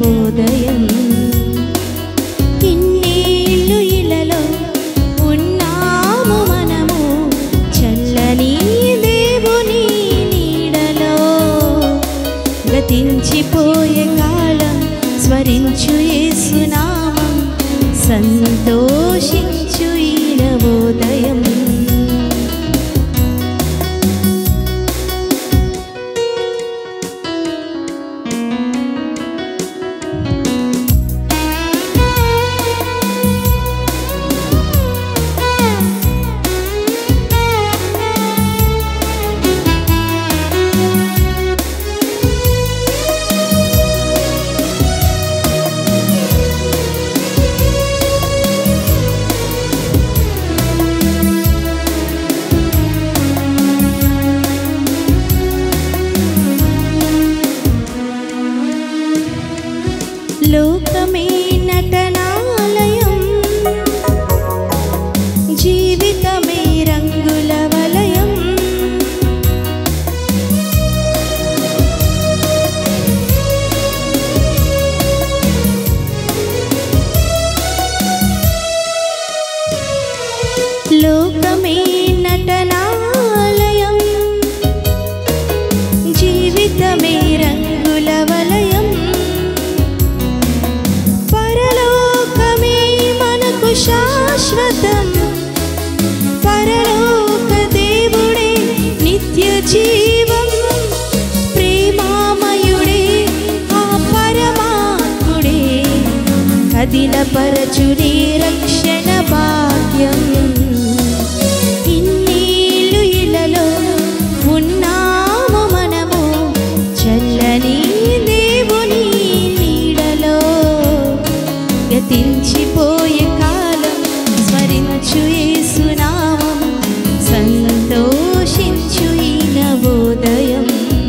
నవోదయం ఇన్నేళ్ళు ఇలలో ఉన్నాము మనము చల్లని దేవుని నీడలో గతించిపోయే కాలం స్మరించు యేసునామం సంతోషించు ఈ నవోదయం లోకమే నటనాలయం జీవితమే రంగుల వలయం లోకమే నటనాలయం జీవితమే రంగుల వలయం పరలోకమే మనకు శాశ్వతం పరలోక దేవుడే నిత్య జీవం ప్రేమామయుడే ఆ పరమాత్ముడే కదిలపరచునే రక్షణ భాగ్యం ఇన్నేళ్ళు ఇలలో ఉన్నాము మనము చల్లని దేవుని నీడలో గతించిపోయే కాలం స్మరించు యేసునామం సంతోషించు ఈ నవోదయం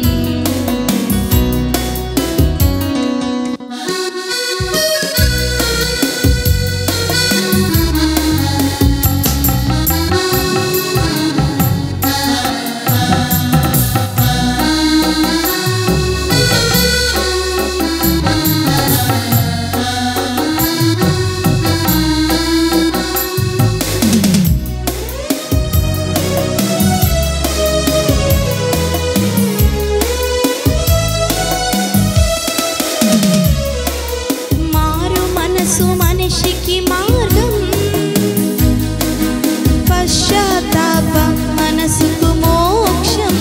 మారు మనసు మనిషికి మార్గం పశ్చాత్తాపం మనసుకు మోక్షం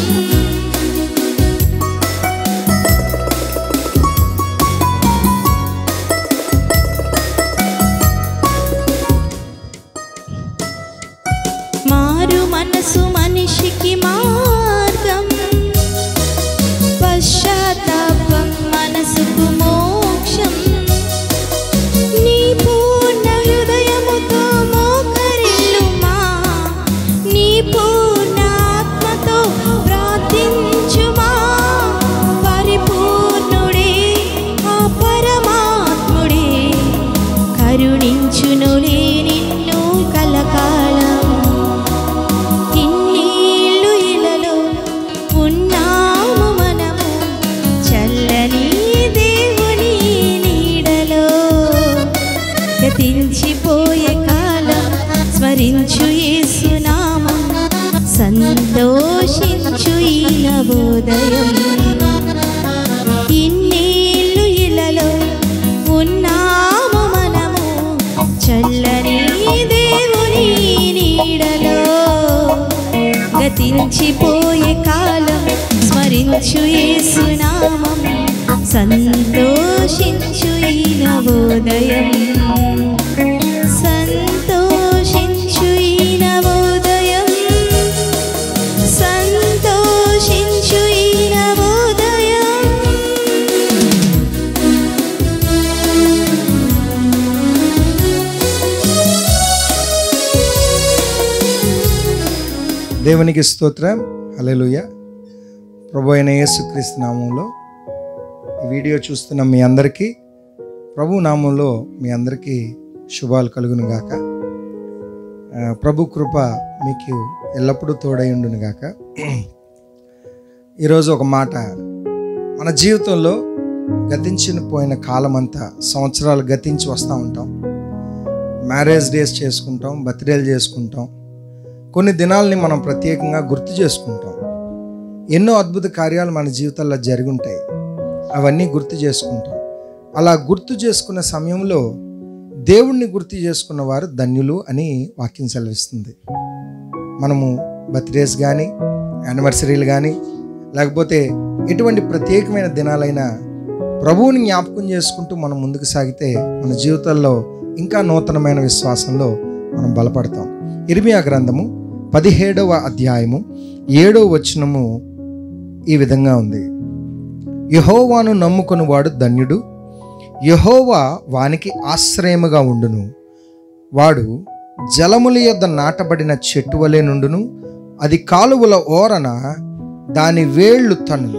మారు మనసు మనిషికి మార్గం పశ్చాత్తాపం మనసుకు మోక్షం నీ పూర్ణ హృదయముతో మోకరిల్లుమా నీ పూర్ణ ఆత్మతో ప్రార్థించుమా పరిపూర్ణుడే ఆ పరమాత్ముడే కరుణించునులే నిన్ను కలకాలం ఇన్నేళ్ళు ఇలలో ఉన్నాము మనము చల్లని దేవుని నీడలో గతించిపోయే కాలం స్మరించు యేసునామం సంతోషించు ఈ నవోదయం ఇన్నేళ్ళు ఇలలో ఉన్నాము మనము చల్లని దేవుని నీడలో గతించిపోయే కాలం స్మరించు యేసునామం సంతోషించు ఈ నవోదయం సంతోషించు ఈ నవోదయం సంతోషించు ఈ నవోదయం దేవునికి స్తోత్రం హల్లెలూయా ప్రభు అయిన యేసుక్రీస్తు నామంలో ఈ వీడియో చూస్తున్న మీ అందరికీ ప్రభు నామంలో మీ అందరికీ శుభాలు కలుగును గాక ఆ, ప్రభు కృప మీకు ఎల్లప్పుడూ తోడైండును గాక ఈరోజు ఒక మాట మన జీవితంలో గతించిన పోయిన కాలమంతా సంవత్సరాలు గతించి వస్తూ ఉంటాం మ్యారేజ్ డేస్ చేసుకుంటాం బర్త్డేలు చేసుకుంటాం కొన్ని దినాల్ని మనం ప్రత్యేకంగా గుర్తు చేసుకుంటాం ఎన్నో అద్భుత కార్యాలు మన జీవితాల్లో జరిగి ఉంటాయి అవన్నీ గుర్తు చేసుకుంటాం అలా గుర్తు చేసుకున్న సమయంలో దేవుణ్ణి గుర్తు చేసుకున్న వారు ధన్యులు అని వాక్యం సెలవిస్తుంది మనము బర్త్డేస్ కానీ యానివర్సరీలు కానీ లేకపోతే ఎటువంటి ప్రత్యేకమైన దినాలైనా ప్రభువుని జ్ఞాపకం చేసుకుంటూ మనం ముందుకు సాగితే మన జీవితాల్లో ఇంకా నూతనమైన విశ్వాసంలో మనం బలపడతాం ఇర్మియా గ్రంథము పదిహేడవ అధ్యాయము ఏడవ వచనము ఈ విధంగా ఉంది యహోవాను నమ్ముకుని వాడు ధన్యుడు యహోవా వానికి ఆశ్రయముగా ఉండును వాడు జలముల యొద్ద నాటబడిన చెట్టు వలె నుండును అది కాలువల ఓరన దాని వేళ్ళు తన్నును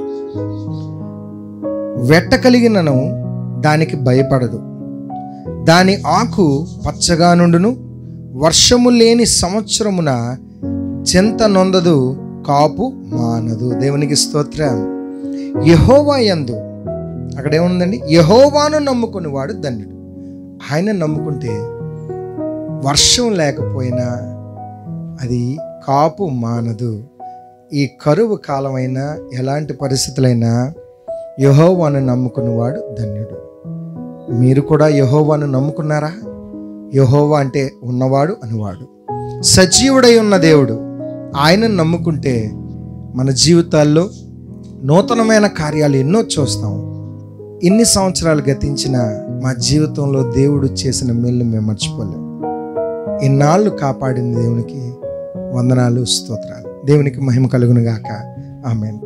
వెట్ట కలిగినను దానికి భయపడదు దాని ఆకు పచ్చగా నుండును వర్షము లేని సంవత్సరమున చెంత నొందదు కాపు మానదు దేవునికి స్తోత్రం యహోవా యందు అక్కడ ఏముందండి యహోవాను నమ్ముకుని వాడు ధన్యుడు ఆయన నమ్ముకుంటే వర్షం లేకపోయినా అది కాపు మానదు ఈ కరువు కాలమైనా ఎలాంటి పరిస్థితులైనా యహోవాను నమ్ముకున్నవాడు ధన్యుడు మీరు కూడా యహోవాను నమ్ముకున్నారా యహోవా అంటే ఉన్నవాడు అనువాడు సజీవుడై ఉన్న దేవుడు ఆయనను నమ్ముకుంటే మన జీవితాల్లో నూతనమైన కార్యాలు ఎన్నో చూస్తాం ఇన్ని సంవత్సరాలు గతించిన మా జీవితంలో దేవుడు చేసిన మేలు మేము మర్చిపోలేం ఇన్నాళ్ళు కాపాడిన దేవునికి వందనాలు స్తోత్రాలు దేవునికి మహిమ కలుగును గాక ఆమెన్